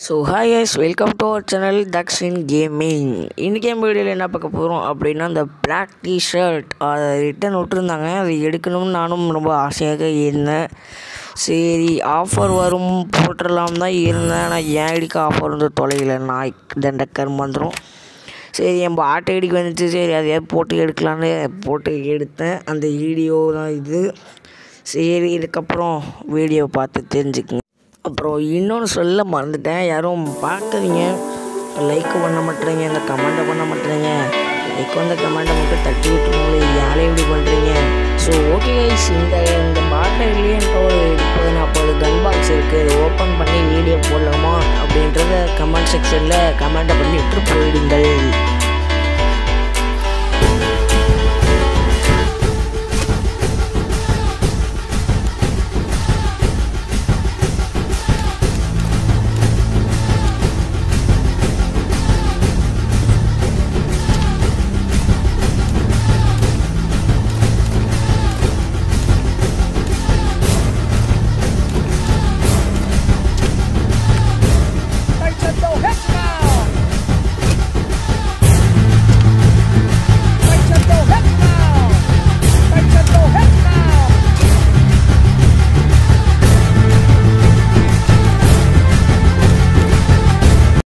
so hi yes welcome to our channel Thugs in gaming இன்றைக்கி என் வீடியோவில் என்ன பார்க்க போகிறோம் அப்படின்னா அந்த பிளாக் டிஷர்ட் அதை ரிட்டன் விட்டுருந்தாங்க அதை எடுக்கணும்னு நானும் ரொம்ப ஆசையாக இருந்தேன் சரி ஆஃபர் வரும் போட்டுடலாம் தான் இருந்தேன் ஆனால் என் ஐடிக்கு ஆஃபர் வந்து தொலைவில் நாய் தண்டக்கர் வந்துடும் சரி என் ஆட்டோ ஐடிக்கு வந்துச்சு சரி அதையாவது போட்டு எடுக்கலான்னு போட்டு எடுத்தேன் அந்த வீடியோ தான் இது சரி இதுக்கப்புறம் வீடியோ பார்த்து தெரிஞ்சுக்குங்க அப்புறம் இன்னொன்று சொல்ல மறந்துட்டேன் யாரும் பார்க்குறீங்க லைக் பண்ண மாட்டேறீங்க இந்த கமெண்ட்டை பண்ண மாட்டேறீங்க லைக் வந்த கமெண்ட்டை மட்டும் தட்டி விட்டுருங்களே யாரே இப்படி பண்ணுறீங்க ஸோ ஓகே கைஸ் இந்த இந்த பாட்டிலேயே எனக்கு ஒரு முப்பது நாற்பது கன் பாக்ஸ் இருக்குது அதை ஓப்பன் பண்ணி வீடியோ போடலாமா அப்படின்றத கமெண்ட் செக்ஷனில் கமெண்ட்டை பண்ணி விட்டு போயிடுங்கள்